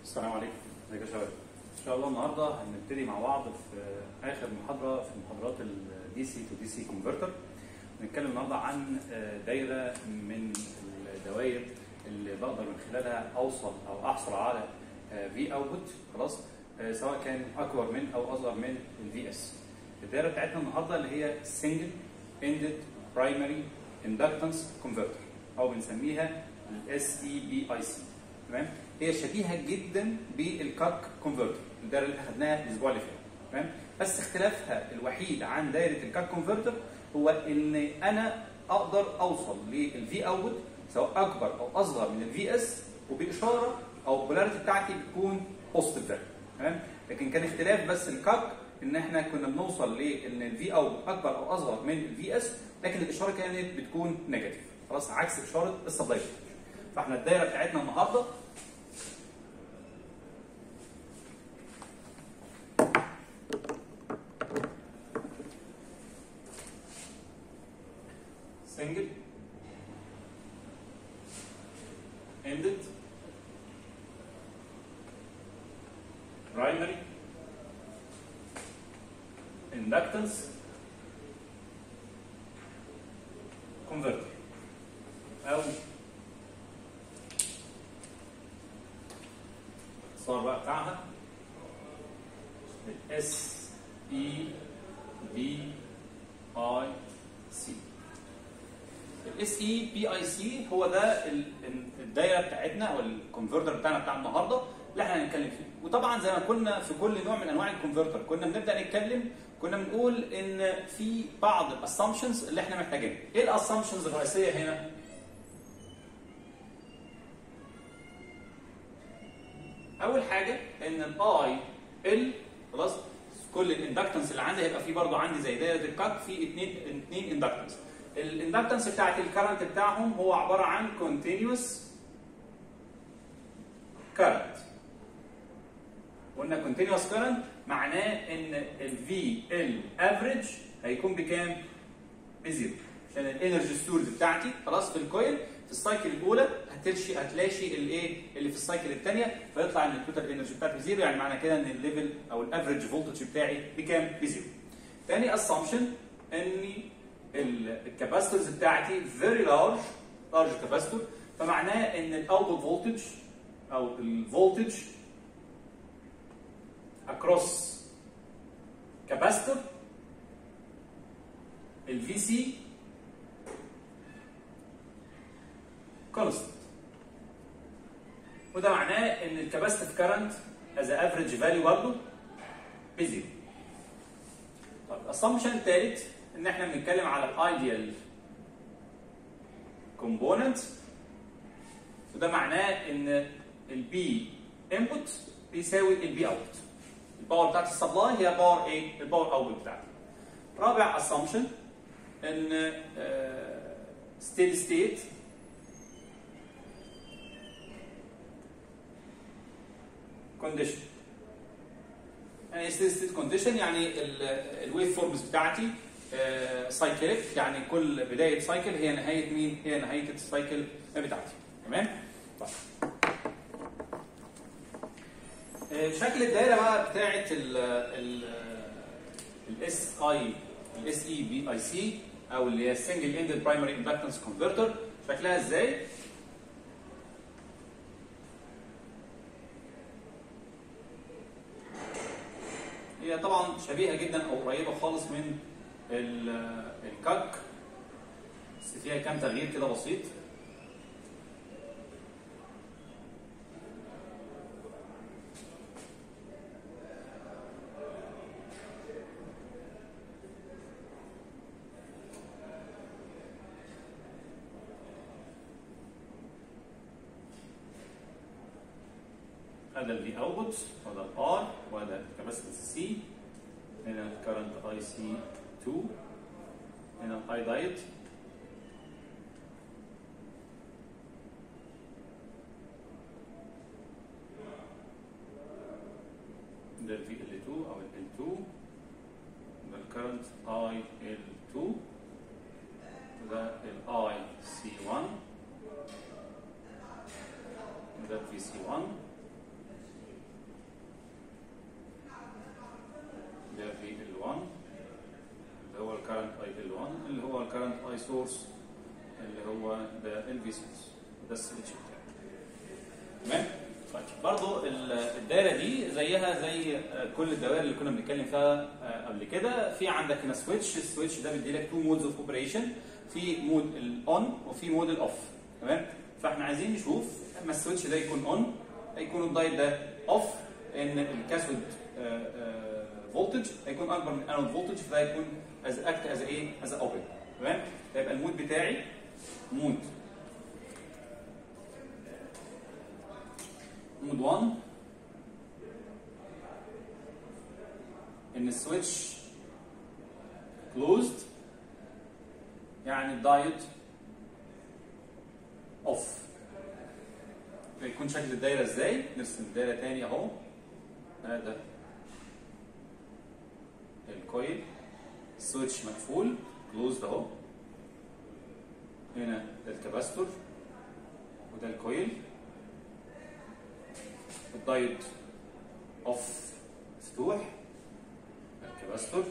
السلام عليكم ازيك يا شباب ان شاء الله النهارده هنبتدي مع بعض في اخر محاضره في محاضرات الدي سي تو دي سي كونفرتر هنتكلم النهارده عن دايره من الدوائر اللي بقدر من خلالها اوصل او احصل على في اوتبوت خلاص سواء كان اكبر من او اصغر من الفي اس الدايره بتاعتنا النهارده اللي هي سنجل اندد برايمري اندكتنس كونفرتر او بنسميها الاس اي بي اي سي تمام هي شبيهه جدا بالكاك كونفرتر الدايره اللي احنا خدناها الاسبوع اللي فات تمام بس اختلافها الوحيد عن دايره الكاك كونفرتر هو ان انا اقدر اوصل للفي اوتبوت سواء اكبر او اصغر من الفي اس وباشاره او البولاريتي بتاعتي بتكون بوزيتيف فاليو تمام لكن كان اختلاف بس الكاك ان احنا كنا بنوصل لان الفي اوت اكبر او اصغر من الفي اس لكن الاشاره كانت بتكون نيجاتيف خلاص عكس اشاره السبلاي فاحنا الدايره بتاعتنا النهارده single ended primary inductance converter او الصور بقى بتاعها اس اي بي اي سي الاس اي بي اي سي هو ده الدايره بتاعتنا او الكونفرتر بتاعنا بتاع النهارده اللي احنا هنتكلم فيه وطبعا زي ما كنا في كل نوع من انواع الكونفرتر كنا بنبدا نتكلم كنا بنقول ان في بعض الاسامبشنز اللي احنا محتاجينها ايه الاسامبشنز الرئيسيه هنا اول حاجه ان الاي ال خلاص كل الاندكتنس اللي عندي هيبقى فيه برضو عندي زي دايره الكاك في اثنين اثنين اندكتنس الاندكتنس بتاعت الكرنت بتاعهم هو عباره عن continuous current قلنا continuous current معناه ان الفي ال افريج هيكون بكام؟ بزيرو عشان الانرجي ستورز بتاعتي خلاص في الكويل في السايكل الاولى هتلشي هتلاشي الايه اللي في السايكل الثانيه فيطلع ان التوتال انرجي بتاعتي بزيرو يعني معنى كده ان الليفل او الافريج فولتج بتاعي بكام؟ بزيرو. ثاني اسامبشن ان الكاباسيتورز بتاعتي فيري لارج لارج كاباسيتور فمعناه ان الاوتبوت فولتج او الفولتج اكروس كاباسيتور الفي سي كونستنت وده معناه ان الكاباسيتيف كارنت از افريج فاليو برضه بزيرو طب الاسامبشن الثالث ان احنا بنتكلم على الايديال كومبوننت وده معناه ان البي انبوت بيساوي البي اوت الباور بتاعت السبلاي هي باور ايه الباور اوتبوت بتاعتي رابع اسامبشن ان ستيدي ستيت كونديشن يعني ستيدي ستيت كونديشن يعني الويف فورمز بتاعتي سايكليك يعني كل بدايه سايكل هي نهايه مين؟ هي نهايه السايكل بتاعتي تمام؟ طيب شكل الدايره بقى بتاعه الاس اي الاس اي بي اي سي او اللي هي السنجل اندد برايمري اندكتنس كونفرتر شكلها ازاي؟ هي طبعا شبيهه جدا او قريبه خالص من الكاك بس فيها كام تغيير كده بسيط هذا الفي اوتبوت وهذا الار وهذا الكاباسيتنس سي هنا الكرنت اي سي 2 هنا الاي دايت ده الفي ال 2 او ال 2 ده الكرنت اي ال 2 وده الاي سي 1 ده الفي سي 1 سورس اللي هو ده ال في سورس ده السويتش بتاعي تمام طيب برضو ال- الدايره دي زيها زي آه، كل الدوائر اللي كنا بنتكلم فيها آه، قبل كده في عندك هنا سويتش السويتش ده بيدي لك تو مودز اوف اوبريشن في مود الاون وفي مود الاوف تمام فاحنا عايزين نشوف اما السويتش ده يكون اون هيكون الدايت ده اوف ان الكاثود فولتج هيكون اكبر من الانود فولتج فده هيكون از اكت از ايه از اوبن تمام يبقى المود بتاعي مود مود 1 ان السويتش كلوزد يعني الدايت اوف يكون شكل الدايره ازاي نرسم الدايره تاني اهو هذا الكويل السويتش مقفول كلوزد اهو هنا ده الكباستور وده الكويل الدايت اوف مفتوح الكباستور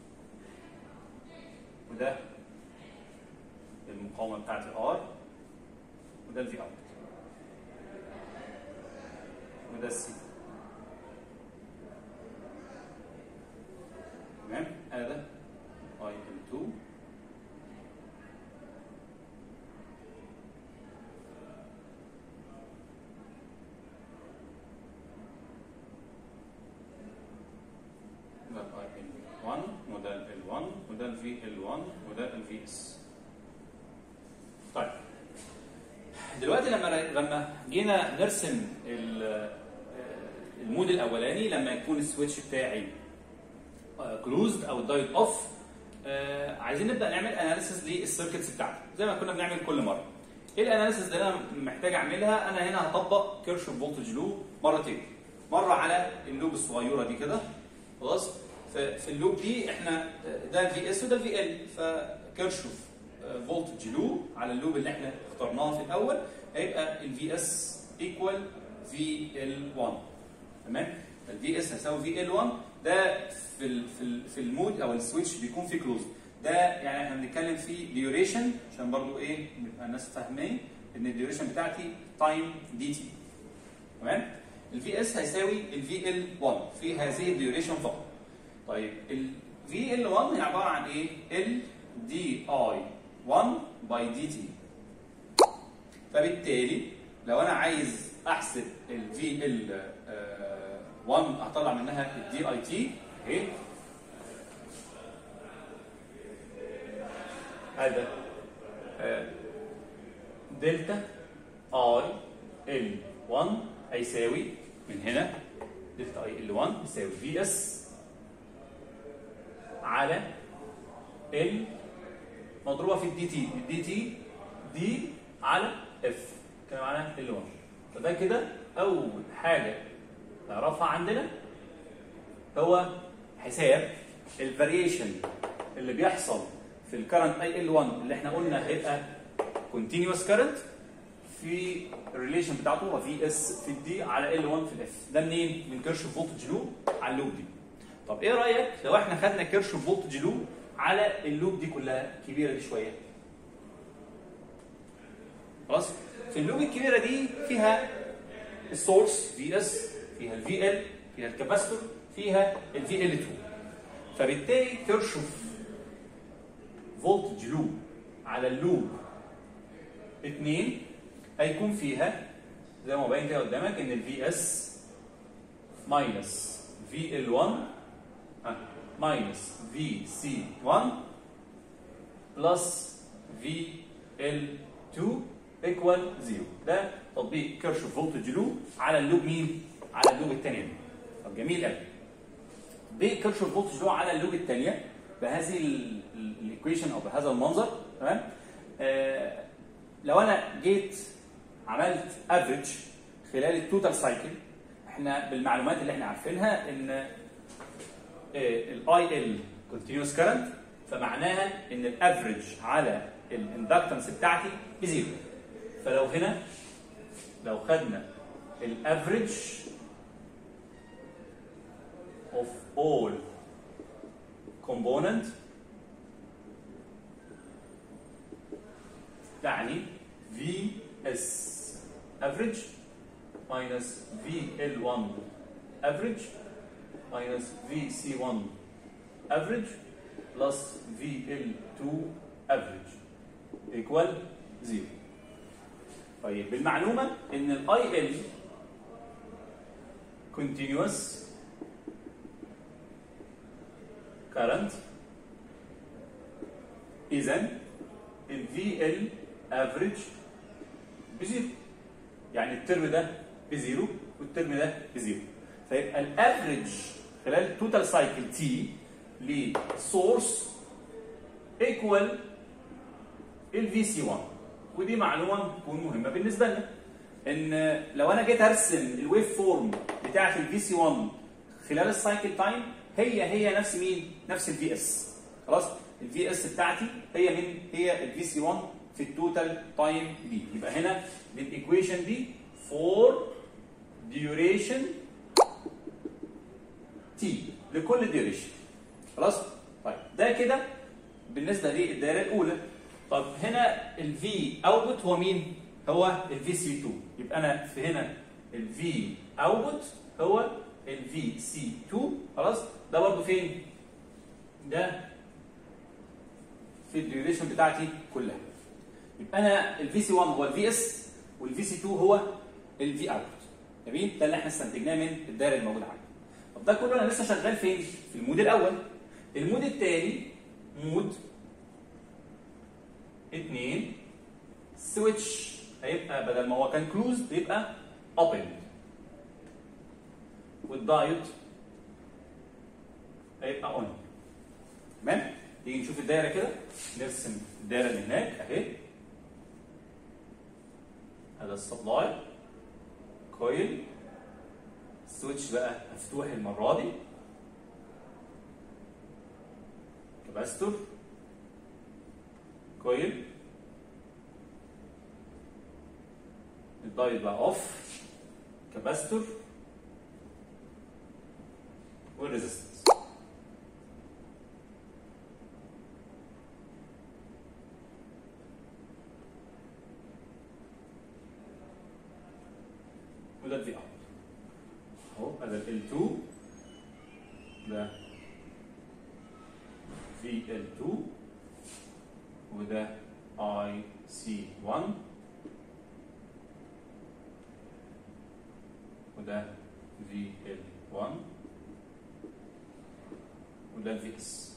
وده المقاومه بتاعت الار وده الفي اوت وده السي تمام هذا اي ام 2 ده اي ام 1 وده ال 1 وده الفي ال 1 وده الفي اس طيب دلوقتي لما لما جينا نرسم ال- المود الاولاني لما يكون السويتش بتاعي كلوزد او الدايت اوف عايزين نبدا نعمل اناليسيس للسيركتس بتاعتي زي ما كنا بنعمل كل مره ايه الاناليسيس اللي انا محتاج اعملها انا هنا هطبق كيرشوف فولتج لوب مرتين مره على اللوب الصغيره دي كده خلاص ف- في اللوب دي احنا ده الفي اس وده الفي ال فكيرشوف فولتج لوب على اللوب اللي احنا اخترناه في الاول هيبقى الفي اس ايكوال في ال 1 تمام الفي اس هيساوي في ال 1 ده في ال في ال في المود او السويتش بيكون فيه كلوز ده يعني احنا بنتكلم فيه ديوريشن عشان برضو ايه نبقى الناس فاهمين ان الديوريشن بتاعتي تايم دي تي تمام الفي اس هيساوي الفي ال 1 في هذه الديوريشن فقط طيب الفي ال 1 هي عباره عن ايه ال دي اي 1 باي دي تي فبالتالي لو انا عايز احسب الفي ال 1 هطلع منها الدي اي تي اهي هذا آه، دلتا اي ال 1 هيساوي من هنا دلتا اي ال 1 يساوي في اس على ال مضروبه في الدي تي الدي تي دي على اف كده معناها ال 1 فده كده اول حاجه نعرفها عندنا هو حساب الفاريشن اللي بيحصل في الكرنت اي ال 1 اللي احنا قلنا هيبقى كونتينوس كرنت في الريليشن بتاعته هو في اس في الدي على ال 1 في الاف ده منين؟ من كيرشوف فولتج لوب على اللوب دي طب ايه رايك لو احنا خدنا كيرشوف فولتج لوب على اللوب دي كلها الكبيره دي شويه خلاص في اللوب الكبيره دي فيها السورس في اس فيها الفي ال فيها الكاباستور فيها الفي ال 2 فبالتالي كيرشوف فولتج لوب على اللوب 2 هيكون فيها زي ما باين كده قدامك ان الفي اس ماينس في ال 1 ماينس في سي 1 بلس في ال 2 ايكوال 0 ده تطبيق كيرشوف فولتج لوب على اللوب مين؟ على اللوب الثانيه دي طب جميل قوي تطبيق كيرشوف فولتج لوب على اللوب الثانيه بهذه الايكويشن او بهذا المنظر تمام آه لو انا جيت عملت افريج خلال التوتال سايكل احنا بالمعلومات اللي احنا عارفينها ان الاي ال كونتينوس كرنت فمعناها ان الافريج على الاندكتنس بتاعتي بزيرو فلو هنا لو خدنا الافريج of all component تعني في اس افريج ماينس في ال 1 افريج ماينس في سي 1 افريج بلس في ال 2 افريج ايكوال 0 طيب بالمعلومه ان الاي ال continuous current اذا ال VL average بزيرو يعني الترم ده بزيرو والترم ده بزيرو فيبقى الافريج خلال توتال سايكل تي لسورس ايكوال الفي سي 1 ودي معلومه تكون مهمه بالنسبه لنا ان لو انا جيت ارسم الويف فورم بتاعه الفي سي 1 خلال السايكل تايم هي هي نفس مين؟ نفس الفي اس خلاص؟ الفي اس بتاعتي هي مين؟ هي الفي سي 1 في التوتال تايم دي يبقى هنا الايكويشن دي فور duration تي لكل duration خلاص؟ طيب ده كده بالنسبه للدائره الاولى طب هنا الفي اوتبوت هو مين؟ هو الفي سي 2 يبقى انا في هنا الفي اوتبوت هو الفي سي 2 خلاص ده برضه فين؟ ده في الديوريشن بتاعتي كلها يبقى انا الفي سي 1 هو الفي اس والفي سي 2 هو الفي اوت جميل ده اللي احنا استنتجناه من الدايره الموجوده عندي طب ده كله انا لسه شغال فين؟ في المود الاول المود الثاني مود 2 سويتش هيبقى بدل ما هو كان كلوز يبقى اوبن والدايود هيبقى اون تمام تيجي نشوف الدايره كده نرسم الدايره اللي هناك اهي هذا السبلاي كويل السويتش بقى مفتوح المره دي كاباستور كويل الدايود بقى اوف كاباستور والريزستنس وده الفي اوت اهو ادي ال 2 ده في ال 2 وده اي سي 1 وده في ال 1 وده الفي اس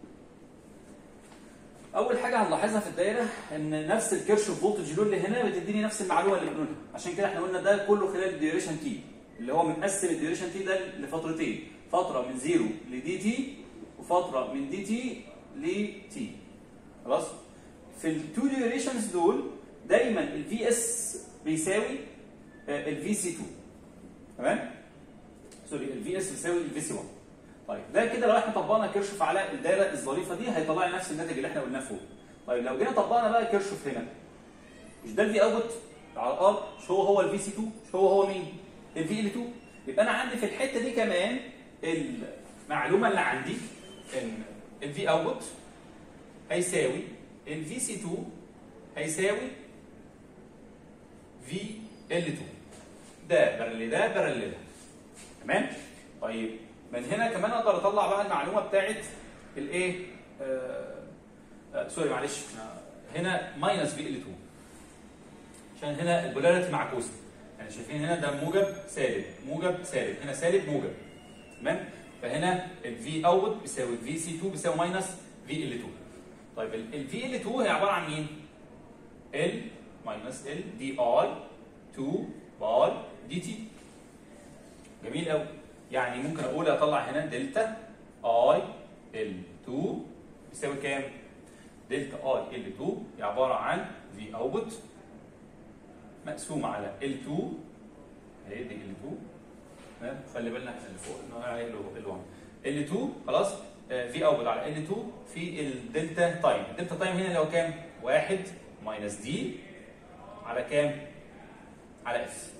اول حاجه هنلاحظها في الدايره ان نفس الكيرشوف فولتج لود اللي هنا بتديني نفس المعلومه اللي بنقولها عشان كده احنا قلنا ده كله خلال الديوريشن تي اللي هو بنقسم الديوريشن تي ده لفترتين فتره من زيرو لدي تي وفتره من دي تي لتي خلاص في التو ديوريشنز دول دايما الفي اس بيساوي الفي سي 2 تمام سوري الفي اس بيساوي الفي سي 1 طيب ده كده لو احنا طبقنا كيرشوف على الدايره الظريفه دي هيطلع لي نفس الناتج اللي احنا قلناه فوق طيب لو جينا طبقنا بقى كيرشوف هنا مش ده الفي اوتبوت على الارض مش هو هو الفي سي 2 مش هو هو مين الفي ال 2 يبقى انا عندي في الحته دي كمان المعلومه اللي عندي ان الفي اوتبوت هيساوي الفي سي 2 هيساوي في ال 2 ده برل ده برل ده تمام طيب من هنا كمان اقدر اطلع بقى المعلومه بتاعت الايه آه آه سوري معلش هنا ماينس في ال 2 عشان هنا البولاريتي معكوسه يعني شايفين هنا ده موجب سالب موجب سالب هنا سالب موجب تمام فهنا الفي اوت بيساوي الفي سي 2 بيساوي ماينس في ال 2 طيب الفي ال 2 هي عباره عن مين؟ ال ماينس ال دي اي 2 باي دي تي جميل قوي يعني ممكن اقول اطلع هنا دلتا اي ال 2 بيساوي كام؟ دلتا اي ال 2 هي عباره عن في اوتبوت مقسوم على ال 2 اهي دي ال 2 تمام خلي بالنا احنا اللي فوق نقول عليه ال 1 ال 2 خلاص في اوتبوت على ال 2 في الدلتا تايم الدلتا تايم هنا اللي هو كام؟ 1 ماينس دي على كام؟ على اف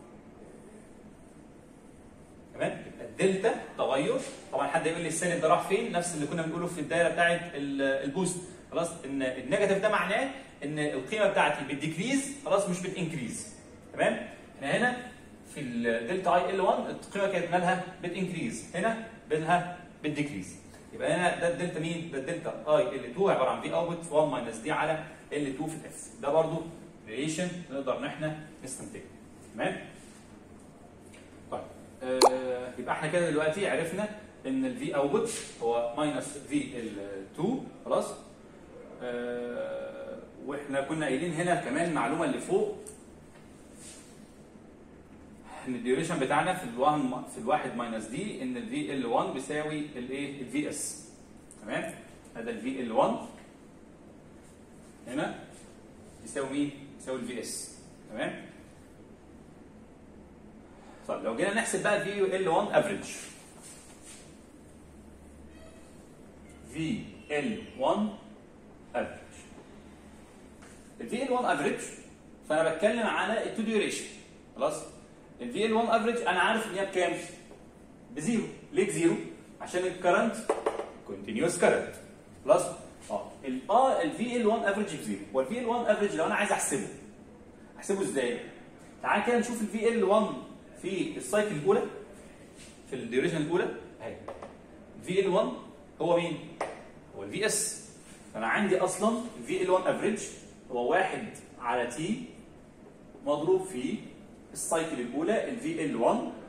تمام يبقى الدلتا تغير طبعا حد يقول لي السالب ده راح فين نفس اللي كنا بنقوله في الدايره بتاعه البوست خلاص ان النيجاتيف ده معناه ان القيمه بتاعتي بتديكريز خلاص مش بتنكريز تمام احنا هنا في الدلتا اي ال 1 القيمه كانت مالها بتنكريز هنا بالها بتديكريز يبقى هنا ده الدلتا مين؟ ده الدلتا اي ال 2 عباره عن في اوتبوت 1 ماينس دي على ال 2 في الاف ده برضو ريليشن نقدر ان احنا نستنتجه تمام؟ طيب آه يبقى احنا كده دلوقتي عرفنا ان الفي اوتبوت هو ماينس في ال 2 خلاص؟ آه واحنا كنا قايلين هنا كمان المعلومه اللي فوق ان الديوريشن بتاعنا في الواحد في الواحد ماينس دي ان الفي ال 1 بيساوي الايه الفي اس تمام هذا الفي ال 1 هنا يساوي مين يساوي الفي اس تمام طيب لو جينا نحسب بقى الفي ال 1 افريج في ال 1 افريج الفي ال 1 افريج فانا بتكلم على التو ديوريشن خلاص الفي ال 1 افريج انا عارف ان هي بكام؟ بزيرو ليه بزيرو؟ عشان الكرنت كونتينيوس كرنت خلاص؟ اه اه الفي ال 1 افريج بزيرو والفي ال 1 افريج لو انا عايز احسبه احسبه ازاي؟ تعال كده نشوف الفي ال 1 في السايكل الاولى في الديوريشن الاولى اهي الفي ال 1 هو مين؟ هو الفي اس فانا عندي اصلا الفي ال 1 افريج هو 1 على تي مضروب في السايكل الاولى الفي ال 1